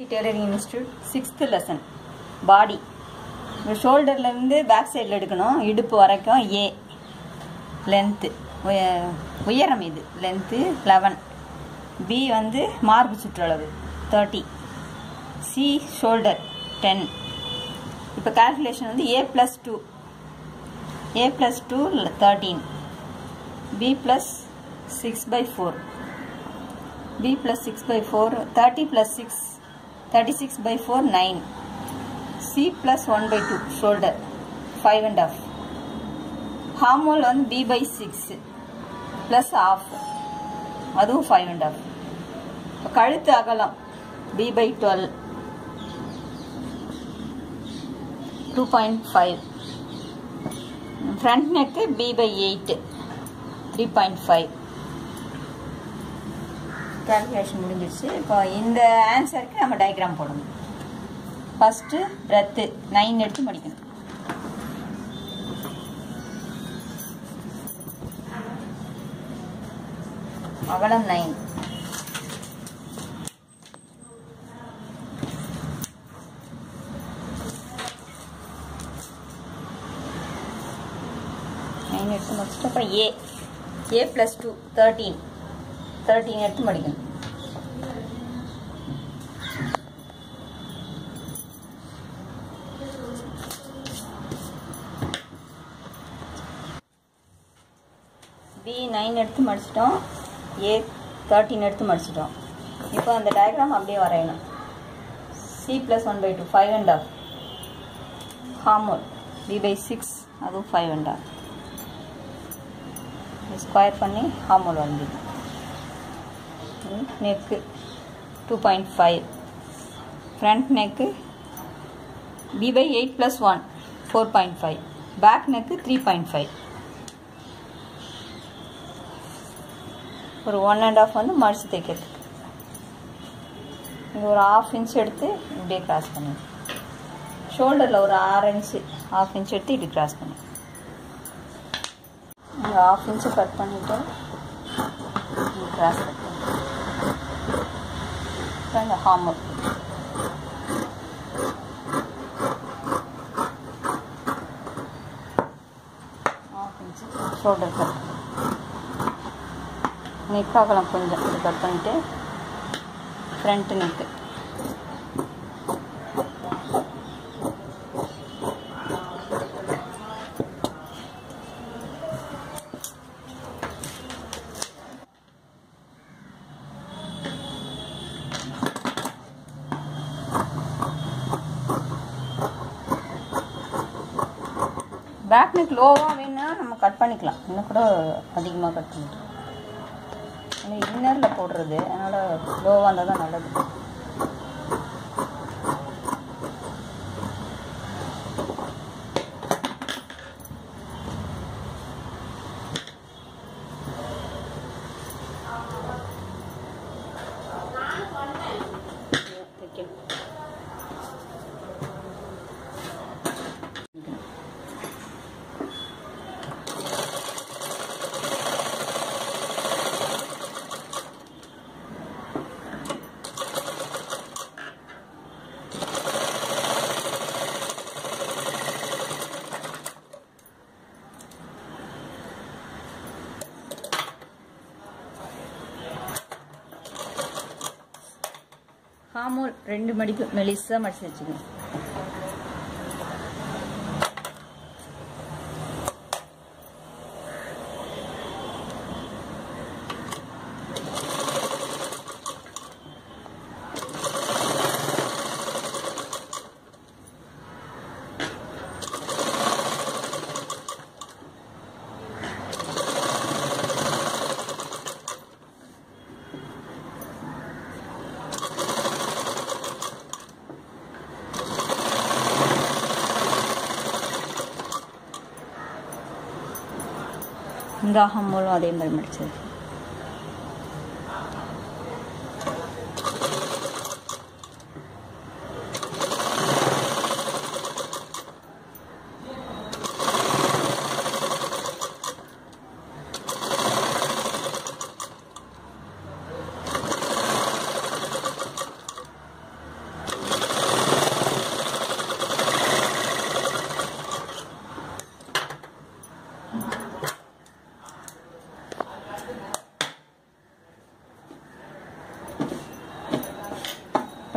tailoring institute sixth lesson body ஷோல்டர்லேருந்து back சைடில் எடுக்கணும் இடுப்பு வரைக்கும் ஏ லென்த்து உயரம் இது லென்த்து லெவன் பி வந்து மார்பு சுற்றளவு தேர்ட்டி சி ஷோல்டர் டென் இப்போ கால்குலேஷன் வந்து A plus two A plus two thirteen B plus six by four b plus 6 by 4 30 plus 6 36 by 4 9 c plus 1 by 2 shoulder 5 and half armhole வந்து b by 6 plus half அதுவும் 5 and half கழுத்து அகலம் b by 12 2.5 front neck b by 8 3.5 calculation முடிஞ்சிருச்சு இப்போ இந்த ஆன்சருக்கு நம்ம diagram போடணும் first ரெத்து nine எடுத்து படிக்கணும் அகலம் நைன் நைன் எடுத்து முடிச்சுட்டு அப்புறம் A A plus two thirteen thirteen எடுத்து படிக்கணும் பி நைன் எடுத்து மடிச்சிட்டோம் ஏ தேர்ட்டின் எடுத்து மடிச்சிட்டோம் இப்போ அந்த டயக்ராம் அப்படியே வரையணும் C plus one by two five and half armhole B by six அதுவும் ஃபைவ் அண்ட் ஆஃப் ஸ்கொயர் பண்ணி ஹார்மோல் வந்துடும் neck two point five front neck B by eight plus one four point five back neck three point five ஒரு one and half வந்து மடிச்சு தைக்கிறதுக்கு இங்கே ஒரு half inch எடுத்து இப்படியே கிராஸ் பண்ணி ஷோல்டரில் ஒரு ஆறு இன்ச்சு ஆஃப் இன்ச் எடுத்து இப்படி கிராஸ் பண்ணி இங்கே ஆஃப் இன்ச்சு கட் பண்ணிவிட்டு கிராஸ் கட் பண்ணி இந்த armhole half inch shoulder cut neck அகலம் கொஞ்சம் இது கட் பண்ணிவிட்டு ஃப்ரண்ட் நெக்கு பேக் நெக் லோவாக வேணும்னா நம்ம கட் பண்ணிக்கலாம் இன்னும் கூட அதிகமாக கட் பண்ணிக்கலாம் ஆனால் இன்னரில் போடுறது அதனால் லோவாக இருந்தால் தான் நல்லது ஹார்மோல் ரெண்டு மடிக்கு மெலிசாக மடிச்சு வச்சுக்கணும் இந்த ஹம்மலும் அதே மாதிரி மடிச்சது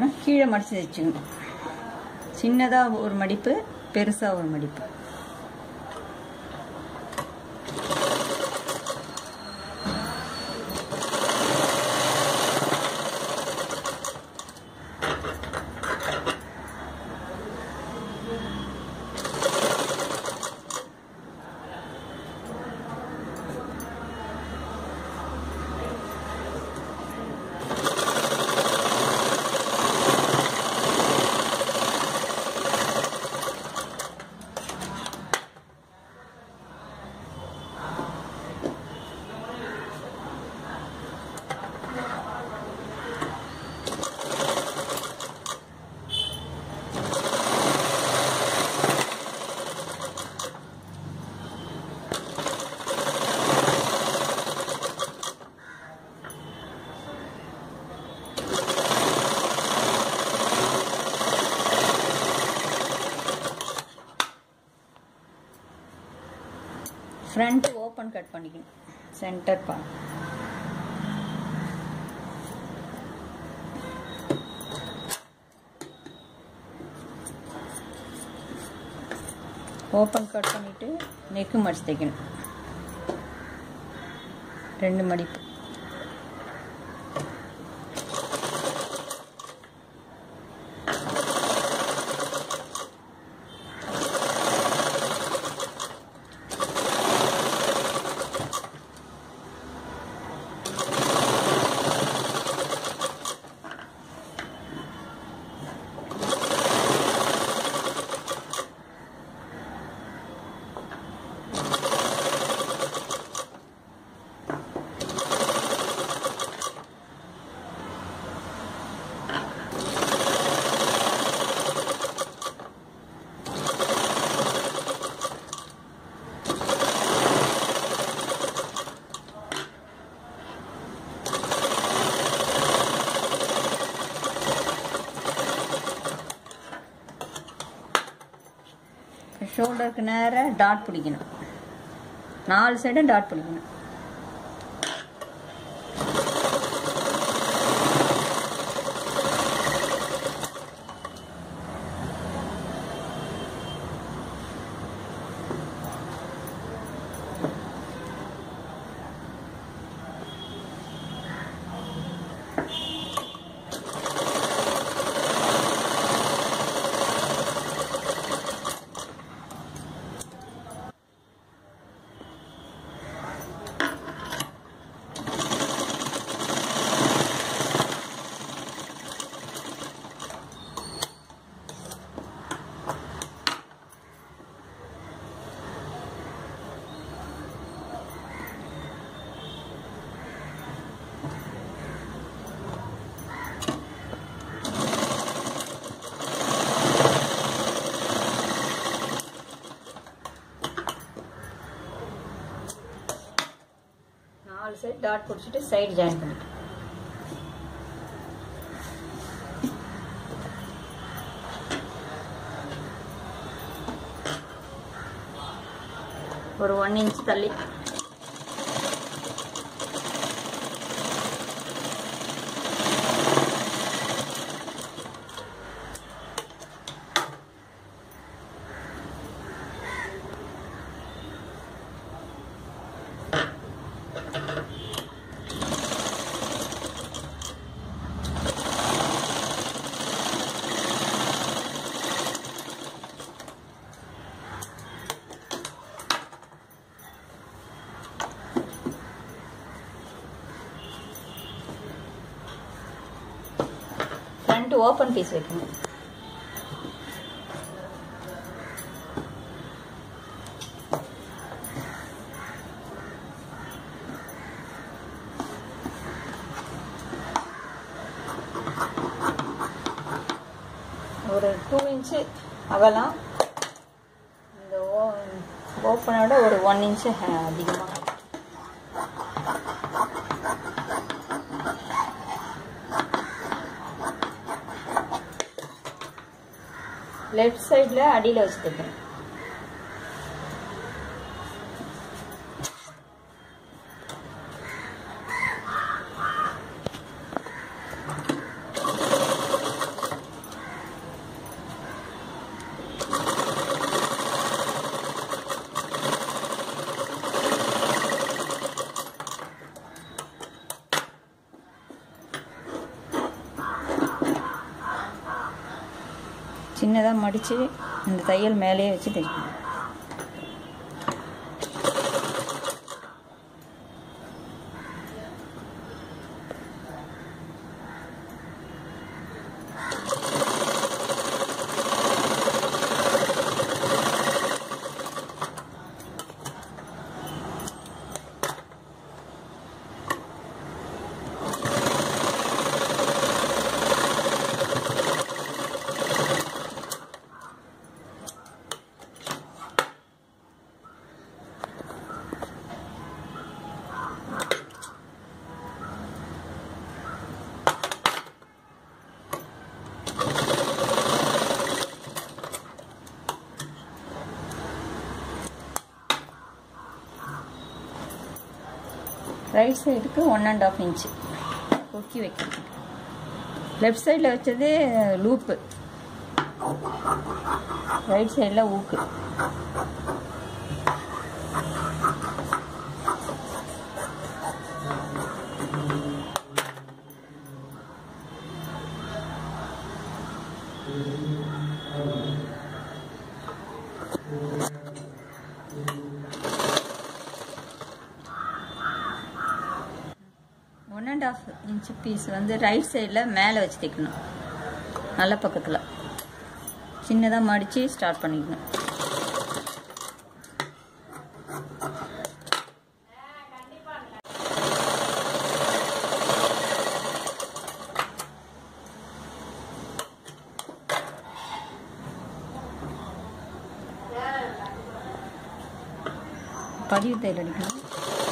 அப்புறம் கீழே மடித்து தைச்சுக்கணும் சின்னதாக ஒரு மடிப்பு பெருசாக ஒரு மடிப்பு ஃப்ரண்ட் ஓப்பன் கட் பண்ணிக்கணும் சென்டர் பா ஓப்பன் கட் பண்ணிவிட்டு நெக்கு மடிச்சு தைக்கணும் ரெண்டு மடிப்பு ஷோல்டருக்கு நேராக டாட் பிடிக்கணும் நாலு சைடும் டாட் பிடிக்கணும் நாலு சைடு டாட் பிடிச்சிட்டு சைடு ஜாயின் பண்ணிட்டு ஒரு ஒன் இன்ச் தள்ளி ஃப்ரண்ட் ஓப்பன் பீஸ் வைக்கணும் ஒரு டூ இன்ச்சு அகலம் இந்த ஓ ஓப்பனோட ஒரு ஒன் இன்ச்சு அதிகமாக லெஃப்ட் சைடில் அடியில் வச்சு தைக்கணும் சின்னதாக மடித்து இந்த தையல் மேலேயே வச்சு தைக்கணும் ரைட் சைடுக்கு ஒன் அண்ட் ஆஃப் இன்ச்சு கொக்கி வைக்கிறதுக்கு லெஃப்ட் சைடில் வச்சது லூப்பு ரைட் சைடில் ஊக்கு one and half inch piece வந்து ரைட் சைடில் மேலே வச்சு தைக்கணும் நல்ல பக்கத்தில் சின்னதாக மடித்து ஸ்டார்ட் பண்ணிக்கணும் பதிவு தையல் அடிக்கணும்